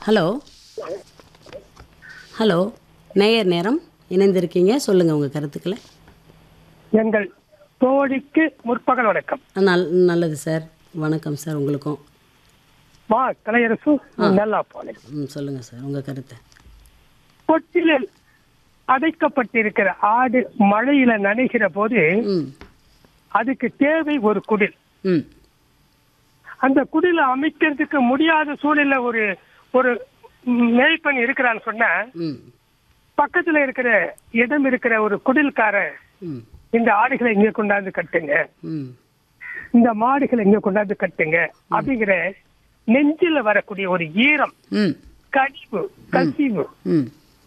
Hello hello நேயர் நேரம் இணைந்திருக்கீங்க சொல்லுங்கள் உங்கள் கருத்துக்களை எங்கள் தோழிக்கு முற்பகல் வணக்கம் நல் நல்லது சார் வணக்கம் சார் உங்களுக்கும் மா கலையரசு நல்லா போனேன் ம் சொல்லுங்கள் சார் உங்கள் கருத்தை கொட்டிலில் அடைக்கப்பட்டிருக்கிற ஆடு மழையில நனைகிற போது ம் அதுக்கு தேவை ஒரு குடில் ம் அந்த குடில அமைக்கிறதுக்கு முடியாத சூழ்நிலை ஒரு ஒரு மேய்ப்பன் இருக்கிறான்னு சொன்னா ம் பக்கத்துல இருக்கிற இடம் இருக்கிற ஒரு குடில்காரன் ம் இந்த ஆடுகளை இங்க கொண்டாந்து கட்டுங்க ம் இந்த மாடுகளை இங்க கொண்டாந்து கட்டுங்க அப்படிங்கிற நெஞ்சில வரக்கூடிய ஒரு ஈரம் ம் கனிவு கசிவு ம்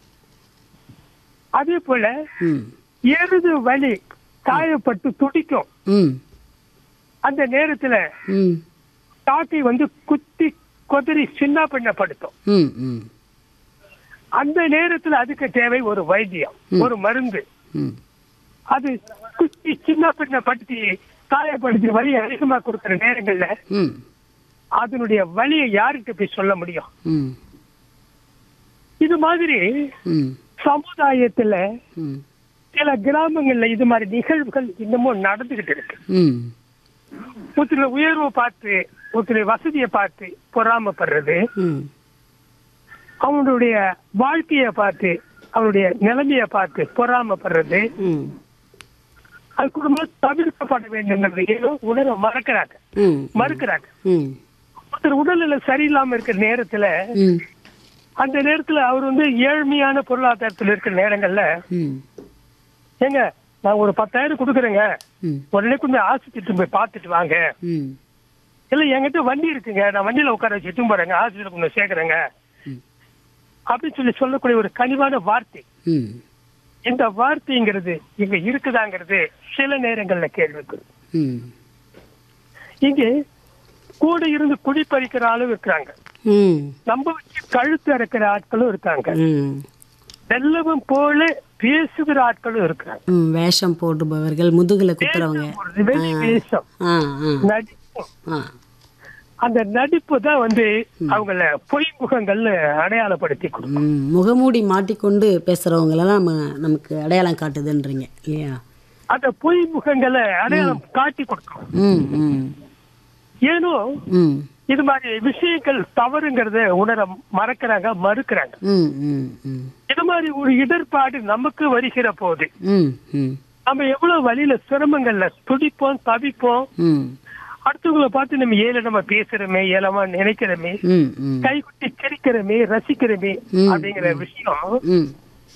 அதே போல ம் எருது வலி காயப்பட்டு துடிக்கும் ம் அந்த நேரத்துல ம் காக்கை வந்து குத்தி கொதறி சின்ன பண்ணப்படுத்தும் ம் ம் அந்த நேரத்துல அதுக்கு தேவை ஒரு வைத்தியம் ஒரு மருந்து ம் அது குத்தி சின்ன பின்னப்படுத்தி காயப்படுத்தி வலி அதிகமா கொடுக்கிற நேரங்கள்ல ம் அதனுடைய வலியை யாருக்கு போய் சொல்ல முடியும் ம் இது மாதிரி ம் சமுதாயத்துல ம் சில கிராமங்கள்ல இது மாதிரி நிகழ்வுகள் இன்னமும் நடந்துகிட்டு இருக்கு ம் ஒருத்தர் உயர்வை பார்த்து ஒருத்தர் வசதியை பார்த்து பொறாமப்படுறது ம் அவனுடைய வாழ்க்கைய பார்த்து அவனுடைய நிலைமைய பார்த்து பொறாமப்படுறது ம் அது குடும்பம் தவிர்க்கப்பட வேண்டும் ஏதோ உணர மறக்கிறாங்க ம் மறுக்கிறாங்க ம் ஒருத்தர் உடல்நிலை சரியில்லாம இருக்கிற நேரத்துல ம் அந்த நேரத்துல அவர் வந்து ஏழ்மையான பொருளாதாரத்துல இருக்கிற நேரங்கள்ல ம் ஏங்க நான் ஒரு பத்தாயிரம் கொடுக்குறேங்க ம் உடனே கொஞ்சம் ஆஸ்பத்திரி போய் பார்த்துட்டு வாங்க ம் இல்ல என்கிட்ட வண்டி இருக்குங்க நான் வண்டியில உட்கார வச்சு எட்டும் போறேங்க ஆஸ்பத்திரி கொஞ்சம் சேர்க்கறேங்க ம். அப்படின்னு சொல்லி சொல்லக்கூடிய ஒரு கனிவான வார்த்தை ம் இந்த வார்த்தைங்கிறது இங்க இருக்குதாங்கிறது சில நேரங்கள்ல கேள்விக்கு ம் இங்கே கூட இருந்து குடி பறிக்கிற ஆளும் இருக்கிறாங்க ம் நம்ம வச்சு கழுத்து இறக்கிற ஆட்களும் இருக்காங்க ம் வெள்ளவம் போல பேசுகிற ஆட்களும் இருக்கிறாங்க ம் வேஷம் போடுபவர்கள் முதுகுல குத்துறவங்க ஒரு வெளி வேஷம் ஆ ஆ நடிப்பு ஆ அந்த நடிப்பு தான் வந்து அவங்கள பொய் முகங்கள்னு அடையாளப்படுத்தி கொடுக்கும் ம் முகமூடி மாட்டிக்கொண்டு பேசுறவங்களெல்லாம் நம்ம நமக்கு அடையாளம் காட்டுதுன்றீங்க இல்லையா அந்த பொய் முகங்களை அடையாளம் காட்டி கொடுக்கும் ம் ம் ஏனோ ம் இது மாதிரி விஷயங்கள் தவறுங்கிறத உணர மறக்கிறாங்க மறுக்கிறாங்க ம் ம் ம் இது மாதிரி ஒரு இடர்பாடு நமக்கு வருகிற போது ம் ம் நம்ம எவ்வளவு வழியில சிரமங்கள்ல துடிப்போம் தவிப்போம் ம் அடுத்தவங்களை பார்த்து நம்ம ஏளனமா பேசுறோமே ஏளமா நினைக்கிறோமே ம் ம் கைகுட்டி சிரிக்கிறோமே ரசிக்கிறோமே ம். அப்படிங்கிற விஷயம் ம்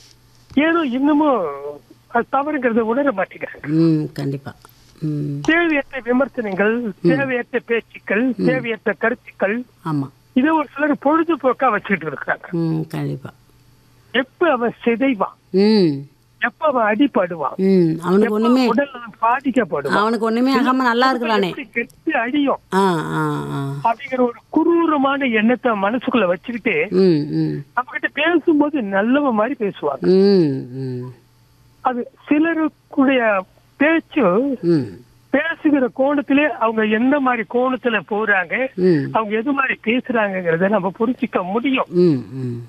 ஏதோ இன்னமும் அது தவறுங்கிறத உணர மாட்டேங்கிறாங்க ம் கண்டிப்பா ம் தேவையற்ற விமர்சனங்கள் தேவையற்ற பேச்சுக்கள் தேவையற்ற கருத்துக்கள் ஆமாம் இதை ஒரு சிலர் பொழுதுபோக்கா வச்சுக்கிட்டு இருக்காங்க ம் கண்டிப்பா எப்ப அவன் சிதைவான் ம் எப்ப அவன் அடிபடுவான் ம் அவனுக்கு எப்ப ஒண்ணுமே உடல் நலம் பாதிக்கப்படுவான் அவனுக்கு ஒண்ணுமே ஆகாம நல்லா இருக்கிறானே எப்படி கெட்டு அழியும் ஆ ஆ ஆ அப்படிங்கிற ஒரு குரூரமான எண்ணத்தை மனசுக்குள்ள வச்சுக்கிட்டு ம் ம் நம்ம கிட்ட பேசும்போது நல்லவ மாதிரி பேசுவாங்க ம் ம் அது சிலருக்குடைய பேச்சு ம் பேசுகிற கோணத்திலே அவங்க எந்த மாதிரி கோணத்துல போறாங்க ம் அவங்க எது மாதிரி பேசுறாங்கங்கிறத நம்ம புரிஞ்சுக்க முடியும் ம் ம்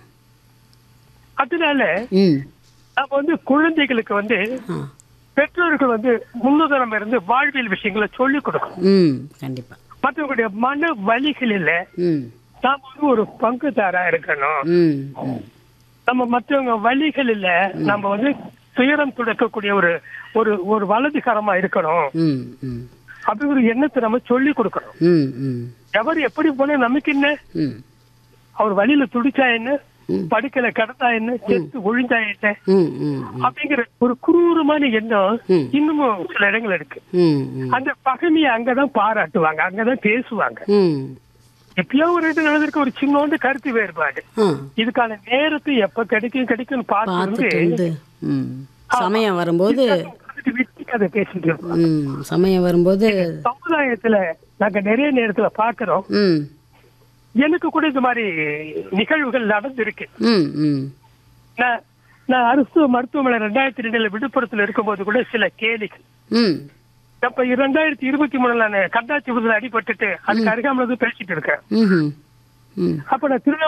அதனால ம் நம்ம வந்து குழந்தைகளுக்கு வந்து ஆ பெற்றோர்கள் வந்து முன்னுதாரணம் இருந்து வாழ்வியல் விஷயங்களை சொல்லிக் கொடுக்கணும் ம் கண்டிப்பா மற்றவங்களுடைய மன வழிகளில் ம் நாம வந்து ஒரு பங்குதாரா இருக்கணும் ம் ம் நம்ம மற்றவங்க வழிகளில் நம்ம வந்து துயரம் துடைக்கக்கூடிய ஒரு ஒரு ஒரு வலதுகரமா இருக்கணும் ம் ம் அப்படி ஒரு எண்ணத்தை நம்ம சொல்லி கொடுக்கணும் ம் ம் எவர் எப்படி போனா நமக்கு என்ன ம் அவர் வழியில துடிச்சா என்ன ம். படுக்கல கடந்தா என்ன செத்து ஒழிஞ்சா என்ன ம் ம் அப்படிங்கிற ஒரு குரூரமான எண்ணம் ம். இன்னமும் சில இடங்கள் இருக்கு ம் ம் அந்த பகைமையை அங்கதான் பாராட்டுவாங்க அங்கதான் பேசுவாங்க ம் எப்பயோ ஒரு இது நடந்திருக்க ஒரு சின்னோண்டு கருத்து வேறுபாடு ஆ இதுக்கான நேரத்தை எப்ப கிடைக்கும் கிடைக்கும் பார்த்து பார்த்துட்டு வந்து வந்து ம் சமயம் வரும்போது விட்டு கதை பேசிட்டு இருக்கோம் ம் சமயம் வரும்போது சமுதாயத்துல நாங்க நிறைய நேரத்துல பாக்குறோம் ம் எனக்கு கூட இந்த மாதிரி நிகழ்வுகள் நடந்திருக்கு ம் ம் நான் நான் அரசு மருத்துவமனை ரெண்டாயிரத்தி ரெண்டுல விழுப்புரத்துல இருக்கும்போது கூட சில கேலிகள் ம் அப்ப இரண்டாயிரத்தி இருபத்தி மூணுல நான் கண்டாச்சி விருதுல அடிபட்டுட்டு அதுக்கு அருகாமல் வந்து பேசிட்டு இருக்கேன் ம் ம் அப்ப நான் திருவண்ணாமலை